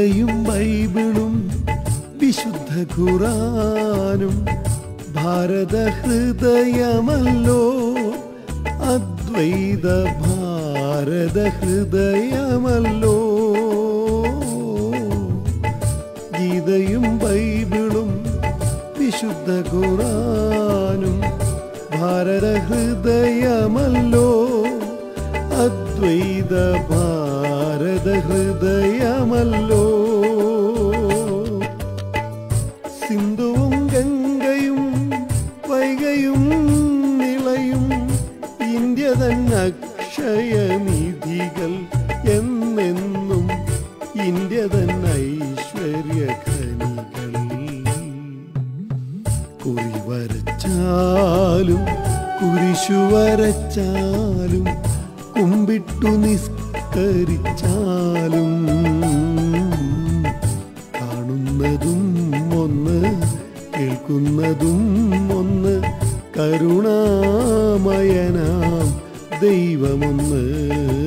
ഗീതയും ബൈബിളും വിശുദ്ധ ഖുറാനും ഭാരത ഹൃദയമല്ലോ അദ്വൈത ഭാരത ഹൃദയമല്ലോ ഗീതയും ബൈബിളും വിശുദ്ധ ഖുറാനും ഭാരത ഹൃദയമല്ലോ അദ്വൈത ഭാരത ഹൃദയമല്ലോ സിന്ധുവും ഗംഗയും വൈകയും നിളയും ഇന്ത്യ തന്നെ അക്ഷയനിധികൾ എന്നെന്നും ഇന്ത്യ തന്നെ ഐശ്വര്യ ഖനികൾ കുറി വരച്ചാലും കുരിശു വരച്ചാലും കുമ്പിട്ടു നിസ്കരിച്ചാലും കാണുന്നതും ഒന്ന് കേൾക്കുന്നതും ഒന്ന് കരുണാമയനാം ദൈവമൊന്ന്